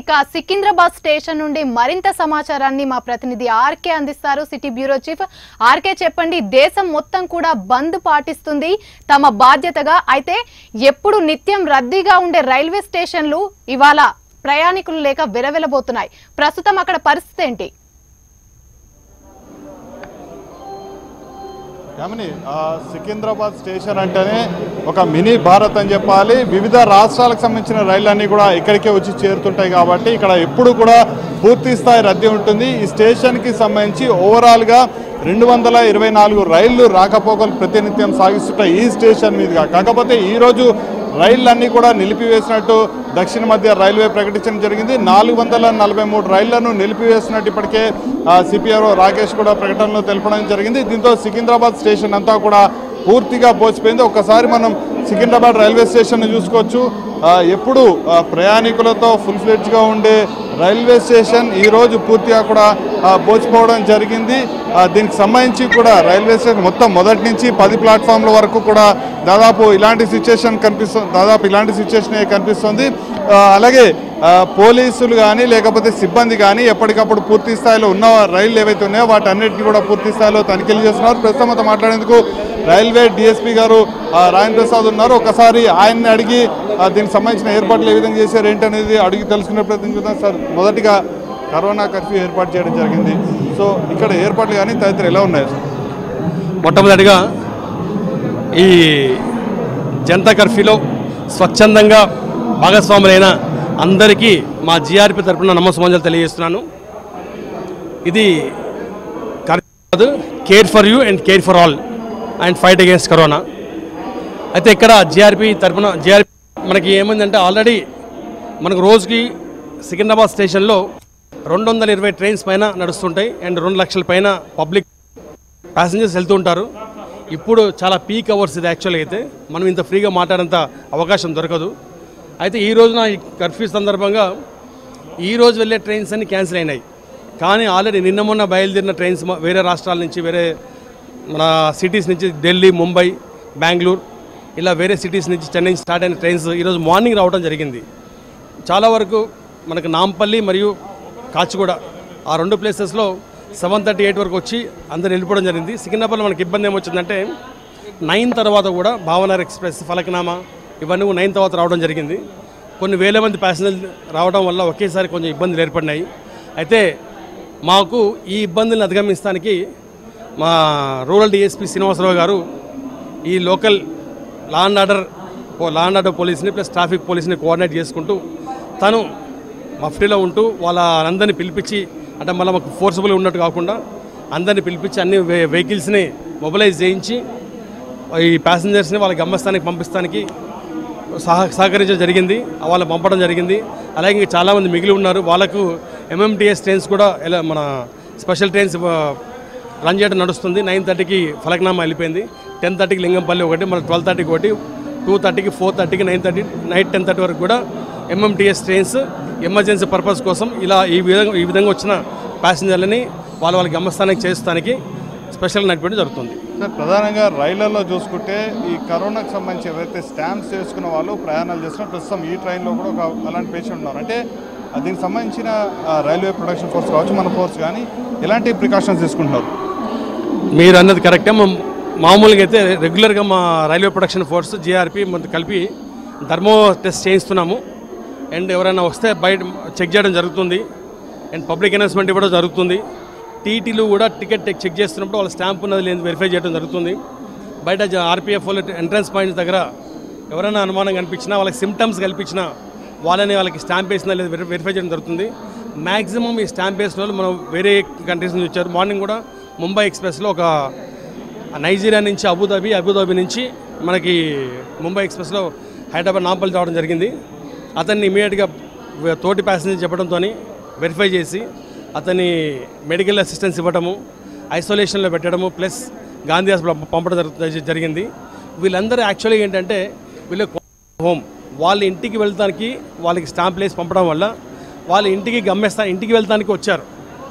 ఇక సికింద్రాబాద్ స్టేషన్ నుండి మరింత సమాచారాన్ని మా ప్రతినిధి ఆర్కే అందిస్తారు సిటీ బ్యూరో చీఫ్ ఆర్కే చెప్పండి దేశం మొత్తం కూడా బంద్ పాటిస్తుంది తమ బాధ్యతగా అయితే ఎప్పుడు నిత్యం రద్దీగా ఉండే రైల్వే స్టేషన్లు ఇవాళ ప్రయాణికులు లేక విరవెలబోతున్నాయి ప్రస్తుతం అక్కడ పరిస్థితి ఏంటి యామిని ఆ, సికింద్రాబాద్ స్టేషన్ అంటేనే ఒక మినీ భారత్ అని చెప్పాలి వివిధ రాష్ట్రాలకు సంబంధించిన రైళ్ళన్నీ కూడా ఇక్కడికే వచ్చి చేరుతుంటాయి కాబట్టి ఇక్కడ ఎప్పుడు కూడా పూర్తి స్థాయి రద్దీ ఉంటుంది ఈ స్టేషన్కి సంబంధించి ఓవరాల్గా రెండు వందల ఇరవై నాలుగు రైళ్లు రాకపోకలు ప్రతినిత్యం సాగిస్తుంటాయి ఈ స్టేషన్ మీదుగా కాకపోతే ఈరోజు రైళ్లన్నీ కూడా నిలిపివేసినట్టు దక్షిణ మధ్య రైల్వే ప్రకటించడం జరిగింది నాలుగు వందల నలభై మూడు రైళ్లను నిలిపివేసినట్టు ఇప్పటికే సిపిఆర్ఓ రాకేష్ కూడా ప్రకటనలో తెలపడం జరిగింది దీంతో సికింద్రాబాద్ స్టేషన్ అంతా కూడా పూర్తిగా పోసిపోయింది ఒక్కసారి మనం సికింద్రాబాద్ రైల్వే స్టేషన్ చూసుకోవచ్చు ఆ, ఎప్పుడు ఆ, ప్రయాణికులతో ఫుల్ ఫ్లెడ్జ్గా ఉండే రైల్వే స్టేషన్ ఈరోజు పూర్తిగా కూడా ఆ, పోసిపోవడం జరిగింది ఆ, దీనికి సంబంధించి కూడా రైల్వే స్టేషన్ మొత్తం మొదటి నుంచి పది ప్లాట్ఫామ్ల వరకు కూడా దాదాపు ఇలాంటి సిచ్యుయేషన్ కనిపిస్తుంది దాదాపు ఇలాంటి సిచ్యుయేషన్ కనిపిస్తుంది ఆ, అలాగే ఆ, పోలీసులు కానీ లేకపోతే సిబ్బంది కానీ ఎప్పటికప్పుడు పూర్తి స్థాయిలో ఉన్న రైళ్లు ఏవైతే ఉన్నాయో వాటన్నిటిని కూడా పూర్తి స్థాయిలో తనిఖీలు చేస్తున్నారు ప్రస్తుతం మనతో మాట్లాడేందుకు రైల్వే డిఎస్పీ గారు ఆ, రాయన్ ప్రసాద్ ఉన్నారు ఒకసారి ఆయన్ని అడిగి ఆ, దీనికి సంబంధించిన ఏర్పాట్లు ఏ విధంగా చేశారు ఏంటనేది అడిగి తెలుసుకునే ప్రయత్నం చేద్దాం సార్ మొదటిగా కరోనా కర్ఫ్యూ ఏర్పాటు చేయడం జరిగింది సో ఇక్కడ ఏర్పాట్లు కానీ తదితర ఎలా ఉన్నాయి సార్ మొట్టమొదటిగా ఈ జనతా కర్ఫ్యూలో స్వచ్ఛందంగా భాగస్వాములైన అందరికీ మా జిఆర్పి తరపున నమస్సమాంజలు తెలియజేస్తున్నాను ఇది కర్ఫ్యూ కాదు care for you and care for all and fight against corona అయితే ఇక్కడ జిఆర్పి తరపున జిఆర్పి మనకి ఏమైందంటే ఆల్రెడీ మనకు రోజుకి సికింద్రాబాద్ స్టేషన్లో రెండు వందల ఇరవై ట్రైన్స్ పైన నడుస్తుంటాయి అండ్ రెండు లక్షల పైన పబ్లిక్ ప్యాసింజర్స్ వెళ్తూ ఉంటారు ఇప్పుడు చాలా పీక్ అవర్స్ ఇది యాక్చువల్గా అయితే మనం ఇంత ఫ్రీగా మాట్లాడేంత అవకాశం దొరకదు అయితే ఈ రోజున ఈ కర్ఫ్యూ సందర్భంగా ఈ రోజు వెళ్ళే ట్రైన్స్ అన్ని క్యాన్సిల్ అయినాయి కానీ ఆల్రెడీ నిన్న మొన్న బయలుదేరిన ట్రైన్స్ మ- వేరే రాష్ట్రాల నుంచి వేరే మన సిటీస్ నుంచి ఢిల్లీ ముంబై బెంగళూరు ఇలా వేరే సిటీస్ నుంచి చెన్నై నుంచి స్టార్ట్ అయిన ట్రైన్స్ ఈరోజు మార్నింగ్ రావడం జరిగింది చాలా వరకు మనకు నాంపల్లి మరియు కాచిగూడ ఆ రెండు ప్లేసెస్లో సెవెన్ థర్టీ ఎయిట్ వరకు వచ్చి అందరు వెళ్ళిపోవడం జరిగింది సికింద్రాబాద్లో మనకి ఇబ్బంది ఏమొచ్చిందంటే నైన్ తర్వాత కూడా భావనగర్ ఎక్స్ప్రెస్ ఫలక్నామా ఇవన్నీ కూడా నైన్ తర్వాత రావడం జరిగింది కొన్ని వేల మంది ప్యాసింజర్లు రావడం వల్ల ఒకేసారి కొంచెం ఇబ్బందులు ఏర్పడినాయి అయితే మాకు ఈ ఇబ్బందులను అధిగమించడానికి మా రూరల్ డిఎస్పీ శ్రీనివాసరావు గారు ఈ local law and order law and order పోలీస్ని ప్లస్ ట్రాఫిక్ పోలీస్ని కోఆర్డినేట్ చేసుకుంటూ తను మఫ్టీలో ఉంటూ వాళ్ళ అందరినీ పిలిపించి అంటే మళ్ళీ మాకు ఫోర్సబుల్ ఉన్నట్టు కాకుండా అందరినీ పిలిపించి అన్ని వె- వెహికల్స్ని మొబిలైజ్ చేయించి ఈ ప్యాసింజర్స్ని వాళ్ళ గమ్యస్థానానికి పంపిస్తానికి సహ సహకరించడం జరిగింది వాళ్ళని పంపడం జరిగింది అలాగే ఇంకా చాలామంది మిగిలి ఉన్నారు వాళ్ళకు ఎంఎంటీఎస్ ట్రైన్స్ కూడా ఎలా మన స్పెషల్ ట్రైన్స్ ఆ, రన్ చేయడం నడుస్తుంది నైన్ థర్టీకి ఫలక్నామా వెళ్ళిపోయింది టెన్ థర్టీకి లింగంపల్లి ఒకటి మన ట్వెల్వ్ థర్టీకి ఒకటి టూ థర్టీకి ఫోర్ థర్టీకి nine thirty night ten thirty వరకు కూడా ఎంఎంటీఎస్ ట్రైన్స్ ఎమర్జెన్సీ పర్పస్ కోసం ఇలా ఈ విధంగా ఈ విధంగా వచ్చిన ప్యాసింజర్లని వాళ్ళ వాళ్ళ గమ్యస్థానానికి చేర్చడానికి స్పెషల్ నడిపేయడం జరుగుతుంది సార్ ప్రధానంగా రైళ్లలో చూసుకుంటే ఈ కరోనాకు సంబంధించి ఎవరైతే స్టాంప్స్ చేసుకున్న వాళ్ళు ప్రయాణాలు చేస్తున్న ప్రస్తుతం ఈ ట్రైన్లో కూడా ఒక అలాంటి పేషెంట్ ఉన్నారు అంటే ఆ దీనికి సంబంధించిన ఆ, రైల్వే ప్రొడక్షన్ ఫోర్స్ కావచ్చు మన ఫోర్స్ కానీ ఎలాంటి ప్రికాషన్స్ తీసుకుంటున్నారు మీరు అన్నది కరెక్టే మా మామూలుగా అయితే రెగ్యులర్గా మా రైల్వే ప్రొడక్షన్ ఫోర్స్ జిఆర్పి మన కలిపి థర్మో టెస్ట్ చేయిస్తున్నాము అండ్ ఎవరైనా వస్తే బయట చెక్ చేయడం జరుగుతుంది అండ్ పబ్లిక్ అనౌన్స్మెంట్ ఇవ్వడం జరుగుతుంది టీటీలు కూడా టికెట్ చెక్ చేస్తున్నప్పుడు వాళ్ళ స్టాంప్ ఉన్నది లేదు వెరిఫై చేయడం జరుగుతుంది బయట ఆర్పిఎఫ్ ఎంట్రన్స్ పాయింట్స్ దగ్గర ఎవరైనా అనుమానం కనిపించినా వాళ్ళకి సిమ్టమ్స్ కల్పించినా వాళ్ళని వాళ్ళకి స్టాంప్ వేసినా లేదు వెరి- వెరిఫై చేయడం జరుగుతుంది మ్యాక్సిమం ఈ స్టాంప్ వేసిన వాళ్ళు మనం వేరే కంట్రీస్ నుంచి వచ్చారు మార్నింగ్ కూడా ముంబై ఎక్స్ప్రెస్లో ఒక నైజీరియా నుంచి అబుదాబి అబుదాబి నుంచి మనకి ముంబై ఎక్స్ప్రెస్లో హైదరాబాద్ నాంపల్లి రావడం జరిగింది అతన్ని ఇమీడియట్గా తోటి ప్యాసింజర్ చెప్పడంతో వెరిఫై చేసి అతని మెడికల్ అసిస్టెన్స్ ఇవ్వడము ఐసోలేషన్లో పెట్టడము ప్లస్ గాంధీ హాస్పిటల్ పంపడం జరుగు- జరిగింది వీళ్ళందరూ యాక్చువల్గా ఏంటంటే వీళ్ళు హోమ్ వాళ్ళ ఇంటికి వెళ్తానికి వాళ్ళకి స్టాంప్ వేసి పంపడం వల్ల వాళ్ళ ఇంటికి గమ్యస్థా ఇంటికి వెళ్తానికి వచ్చారు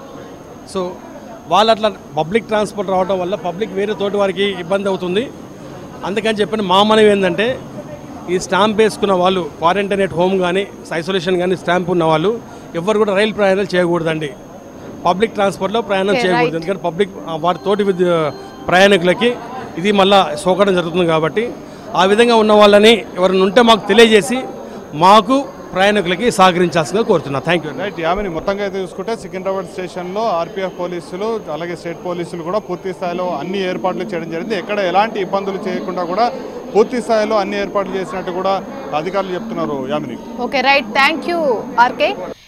సో వాళ్ళు అట్లా పబ్లిక్ ట్రాన్స్పోర్ట్ రావడం వల్ల పబ్లిక్ వేరే తోటి వారికి ఇబ్బంది అవుతుంది అందుకని చెప్పిన మా మనవి ఏంటంటే ఈ స్టాంప్ వేసుకున్న వాళ్ళు క్వారంటైన్ ఎట్ హోమ్ కానీ ఐసోలేషన్ కానీ స్టాంప్ ఉన్న వాళ్ళు ఎవరు కూడా రైలు ప్రయాణాలు చేయకూడదండి పబ్లిక్ ట్రాన్స్పోర్ట్లో ప్రయాణం Okay, చేయకూడదు right. ఎందుకంటే పబ్లిక్ ఆ, వారి తోటి విద్య ప్రయాణికులకి ఇది మళ్ళా సోకడం జరుగుతుంది కాబట్టి ఆ విధంగా ఉన్న వాళ్ళని ఎవరైనా ఉంటే మాకు తెలియజేసి మాకు ప్రయాణికులకి సహకరించాల్సిందిగా కోరుతున్నా థ్యాంక్ యూ రైట్ యామిని మొత్తంగా అయితే చూసుకుంటే సికింద్రాబాద్ స్టేషన్లో ఆర్పీఎఫ్ పోలీసులు అలాగే స్టేట్ పోలీసులు కూడా పూర్తి స్థాయిలో అన్ని ఏర్పాట్లు చేయడం జరిగింది ఎక్కడ ఎలాంటి ఇబ్బందులు చేయకుండా కూడా పూర్తి స్థాయిలో అన్ని ఏర్పాట్లు చేసినట్టు కూడా అధికారులు చెప్తున్నారు Yamini okay right thank you RK